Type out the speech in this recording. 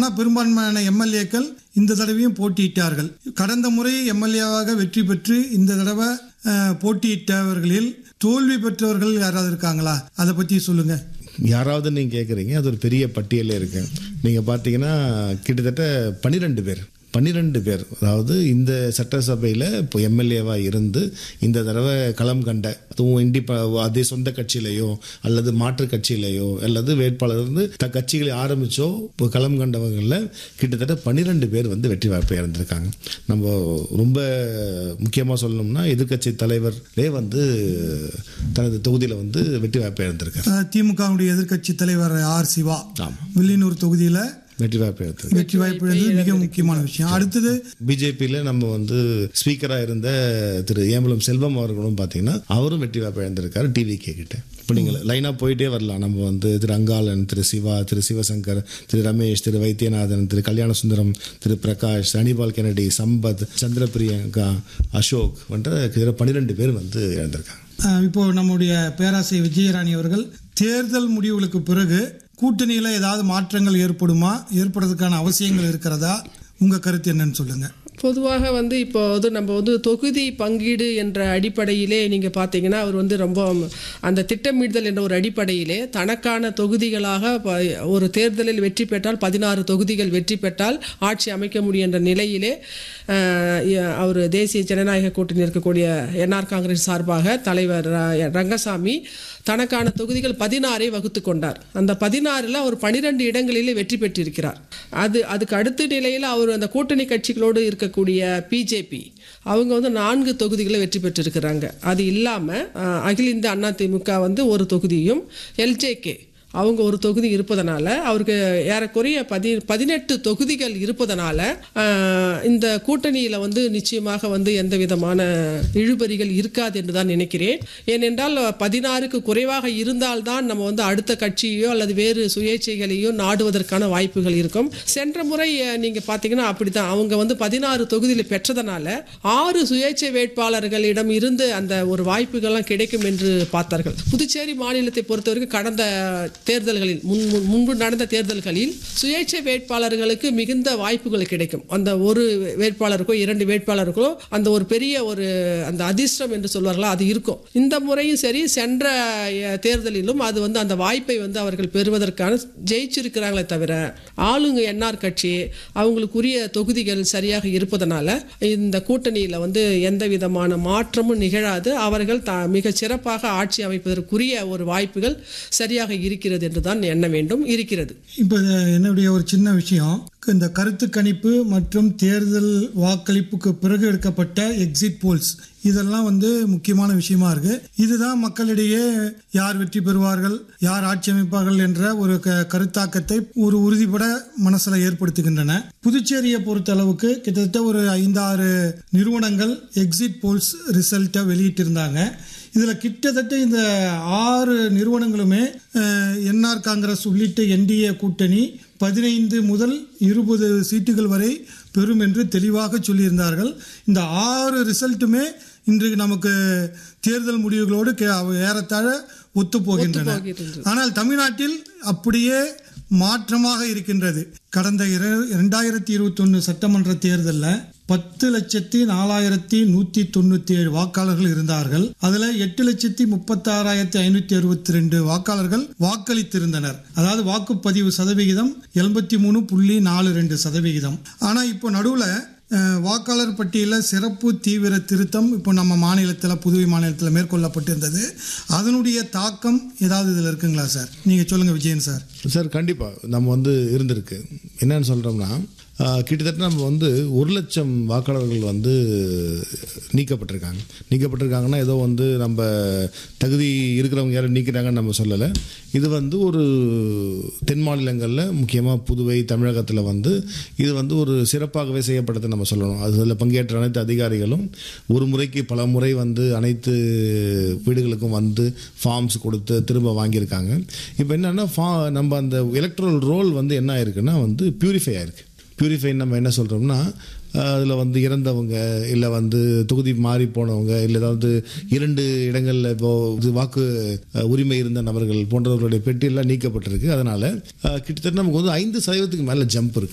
ஆனால் பெரும்பான்மையான எம்எல்ஏக்கள் இந்த தடவையும் போட்டியிட்டார்கள் கடந்த முறை எம்எல்ஏவாக வெற்றி பெற்று இந்த தடவை அஹ், போட்டியிட்டவர்களில் தோல்வி பெற்றவர்கள் யாராவது இருக்காங்களா அதை பற்றி சொல்லுங்க யாராவது நீங்கள் கேட்குறீங்க அது ஒரு பெரிய பட்டியலே இருக்கு நீங்கள் பார்த்தீங்கன்னா கிட்டத்தட்ட பன்னிரெண்டு பேர் பன்னிரெண்டு பேர் அதாவது இந்த சட்டசபையில் இப்போ எம்எல்ஏவாக இருந்து இந்த தடவை களம் கண்ட அதுவும் இண்டிப அதே சொந்த கட்சியிலையோ அல்லது மாற்று கட்சியிலையோ அல்லது வேட்பாளர் இருந்து த கட்சிகளை ஆரம்பிச்சோ இப்போ களம் கண்டவங்களில் கிட்டத்தட்ட பன்னிரெண்டு பேர் வந்து வெற்றி வாய்ப்பு இறந்திருக்காங்க நம்ம ரொம்ப முக்கியமாக சொல்லணும்னா எதிர்க்கட்சி தலைவரே வந்து தனது தொகுதியில் வந்து வெற்றி வாய்ப்பு இழந்திருக்காரு அஹ், திமுகவுடைய எதிர்க்கட்சி தலைவர் ஆர் சிவா ஆமாம் வில்லியனூர் தொகுதியில் வெற்றி வாய்ப்பு இழந்தது வெற்றி வாய்ப்பு இழந்தது மிக முக்கியமான விஷயம் அடுத்தது பிஜேபியில் நம்ம வந்து ஸ்பீக்கராக இருந்த திரு ஏம்பலம் செல்வம் அவர்களும் பார்த்தீங்கன்னா அவரும் வெற்றி வாய்ப்பு இழந்திருக்காரு டிவி கிட்ட இப்போ நீங்கள் லைனாக போயிட்டே வரலாம் நம்ம வந்து திரு அங்காளன் திரு சிவா திரு சிவசங்கர் திரு ரமேஷ் திரு வைத்தியநாதன் திரு கல்யாண சுந்தரம் திரு பிரகாஷ் அனிபால் கெனடி சம்பத் சந்திர பிரியங்கா அசோக் போன்ற கிட்டத்தட்ட பன்னிரெண்டு பேர் வந்து இழந்திருக்காங்க அஹ், இப்போ நம்முடைய பேராசை விஜயராணி அவர்கள் தேர்தல் முடிவுகளுக்கு பிறகு கூட்டணியில் ஏதாவது மாற்றங்கள் ஏற்படுமா ஏற்படுறதுக்கான அவசியங்கள் இருக்கிறதா உங்க கருத்து என்னன்னு சொல்லுங்க பொதுவாக வந்து இப்போ வந்து நம்ம வந்து தொகுதி பங்கீடு என்ற அடிப்படையிலே நீங்கள் பார்த்தீங்கன்னா அவர் வந்து ரொம்ப அந்த திட்டமிடுதல் என்ற ஒரு அடிப்படையிலே தனக்கான தொகுதிகளாக ப- ஒரு தேர்தலில் வெற்றி பெற்றால் பதினாறு தொகுதிகள் வெற்றி பெற்றால் ஆட்சி அமைக்க முடியும் என்ற நிலையிலே அவர் தேசிய ஜனநாயக கூட்டணி இருக்கக்கூடிய என்ஆர் காங்கிரஸ் சார்பாக தலைவர் ர- ரங்கசாமி தனக்கான தொகுதிகள் பதினாறை வகுத்து கொண்டார் அந்த பதினாறில் அவர் பனிரெண்டு இடங்களிலே வெற்றி பெற்றிருக்கிறார் அது அதுக்கு அடுத்த நிலையில் அவர் அந்த கூட்டணி கட்சிகளோடு இருக்கக்கூடிய பிஜேபி அவங்க வந்து நான்கு தொகுதிகளை வெற்றி பெற்றிருக்கிறாங்க அது இல்லாமல் அகில இந்திய அண்ணா திமுக வந்து ஒரு தொகுதியும் எல்ஜேகே அவங்க ஒரு தொகுதி இருப்பதனால அவருக்கு ஏறக்குறைய பதி பதினெட்டு தொகுதிகள் இருப்பதனால ஆஹ், இந்த கூட்டணியில் வந்து நிச்சயமாக வந்து எந்த விதமான இழுபறிகள் இருக்காது என்று தான் நினைக்கிறேன் ஏனென்றால் பதினாறுக்கு குறைவாக இருந்தால்தான் நம்ம வந்து அடுத்த கட்சியோ அல்லது வேறு சுயேட்சைகளையோ நாடுவதற்கான வாய்ப்புகள் இருக்கும் சென்ற முறை அஹ், நீங்க பார்த்தீங்கன்னா அப்படிதான் அவங்க வந்து பதினாறு தொகுதியில் பெற்றதனால ஆறு சுயேட்சை வேட்பாளர்களிடம் இருந்து அந்த ஒரு வாய்ப்புகள்லாம் கிடைக்கும் என்று பார்த்தார்கள் புதுச்சேரி மாநிலத்தை பொறுத்தவரைக்கும் கடந்த தேர்தல்களில் முன் முன்- முன்பு நடந்த தேர்தல்களில் சுயேட்சை வேட்பாளர்களுக்கு மிகுந்த வாய்ப்புகள் கிடைக்கும் அந்த ஒரு வேட்பாளருக்கோ இரண்டு வேட்பாளருக்கோ அந்த ஒரு பெரிய ஒரு அந்த அதிர்ஷ்டம் என்று சொல்வார்களா அது இருக்கும் இந்த முறையும் சரி சென்ற அஹ், தேர்தலிலும் அது வந்து அந்த வாய்ப்பை வந்து அவர்கள் பெறுவதற்கான ஜெயிச்சிருக்கிறாங்களே தவிர ஆளுங்க என்ஆர் கட்சி அவங்களுக்குரிய தொகுதிகள் சரியாக இருப்பதனால இந்த கூட்டணியில் வந்து எந்த விதமான மாற்றமும் நிகழாது அவர்கள் த மிக சிறப்பாக ஆட்சி அமைப்பதற்குரிய ஒரு வாய்ப்புகள் சரியாக இருக்கிறது என்று தான் எண்ண வேண்டும் இருக்கிறது இப்போ இது என்னுடைய ஒரு சின்ன விஷயம் இந்த கருத்து கணிப்பு மற்றும் தேர்தல் வாக்களிப்புக்கு பிறகு எடுக்கப்பட்ட எக்ஸிட் போல்ஸ் இதெல்லாம் வந்து முக்கியமான விஷயமா இருக்கு இதுதான் மக்களிடையே யார் வெற்றி பெறுவார்கள் யார் ஆட்சி அமைப்பார்கள் என்ற ஒரு க- கருத்தாக்கத்தை ஒரு உறுதிப்பட மனசுல ஏற்படுத்துகின்றன புதுச்சேரியை பொறுத்த அளவுக்கு கிட்டத்தட்ட ஒரு ஐந்தாறு நிறுவனங்கள் எக்ஸிட் போல்ஸ் ரிசல்ட்டை வெளியிட்டிருந்தாங்க இதில் கிட்டத்தட்ட இந்த ஆறு நிறுவனங்களுமே என்ஆர் காங்கிரஸ் உள்ளிட்ட என்டிஏ கூட்டணி பதினைந்து முதல் இருபது சீட்டுகள் வரை பெறும் என்று தெளிவாக சொல்லியிருந்தார்கள் இந்த ஆறு ரிசல்ட்டுமே இன்று நமக்கு தேர்தல் முடிவுகளோடு கே- ஏறத்தாழ ஒத்துப்போகின்றன ஒத்துப்போகின்றது. ஆனால் தமிழ்நாட்டில் அப்படியே மாற்றமாக இருக்கின்றது கடந்த இர- இரண்டாயிரத்தி இருபத்தொன்னு சட்டமன்ற தேர்தலில் பத்து லட்சத்தி நாலாயிரத்தி நூத்தி தொண்ணூத்தி ஏழு வாக்காளர்கள் இருந்தார்கள் அதுல எட்டு லட்சத்தி முப்பத்தாறாயிரத்தி ஐநூத்தி அறுபத்தி ரெண்டு வாக்காளர்கள் வாக்களித்திருந்தனர் அதாவது வாக்குப்பதிவு சதவிகிதம் எண்பத்தி மூணு புள்ளி நாலு ரெண்டு சதவிகிதம் ஆனா இப்போ நடுவுல அஹ், வாக்காளர் பட்டியலில் சிறப்பு தீவிர திருத்தம் இப்போ நம்ம மாநிலத்தில் புதுவை மாநிலத்தில் மேற்கொள்ளப்பட்டிருந்தது அதனுடைய தாக்கம் ஏதாவது இதில் இருக்குங்களா சார் நீங்கள் சொல்லுங்கள் விஜயன் சார் சார் கண்டிப்பாக நம்ம வந்து இருந்திருக்கு என்னன்னு சொல்கிறோம்னா கிட்டத்தட்ட நம்ம வந்து ஒரு லட்சம் வாக்காளர்கள் வந்து நீக்கப்பட்டிருக்காங்க நீக்கப்பட்டிருக்காங்கன்னா ஏதோ வந்து நம்ம தகுதி இருக்கிறவங்க யாரும் நீக்கிறாங்கன்னு நம்ம சொல்லலை இது வந்து ஒரு தென் மாநிலங்களில் முக்கியமாக புதுவை தமிழகத்தில் வந்து இது வந்து ஒரு சிறப்பாகவே செய்யப்பட்டதை நம்ம சொல்லணும் அதில் பங்கேற்ற அனைத்து அதிகாரிகளும் ஒரு முறைக்கு பல முறை வந்து அனைத்து வீடுகளுக்கும் வந்து ஃபார்ம்ஸ் கொடுத்து திரும்ப வாங்கியிருக்காங்க இப்போ என்னென்னா ஃபா நம்ம அந்த எலக்ட்ரல் ரோல் வந்து என்ன ஆயிருக்குன்னா வந்து பியூரிஃபை ஆயிருக்கு பியூரிஃபை நம்ம என்ன சொல்கிறோம்னா அதில் வந்து இறந்தவங்க இல்லை வந்து தொகுதி மாறி போனவங்க இல்லை ஏதாவது இரண்டு இடங்களில் இப்போ இது வாக்கு அஹ், உரிமை இருந்த நபர்கள் போன்றவர்களுடைய பெட்டியெல்லாம் நீக்கப்பட்டிருக்கு அதனால் கிட்டத்தட்ட நமக்கு வந்து ஐந்து சதவீதத்துக்கு மேலே ஜம்ப் இருக்கு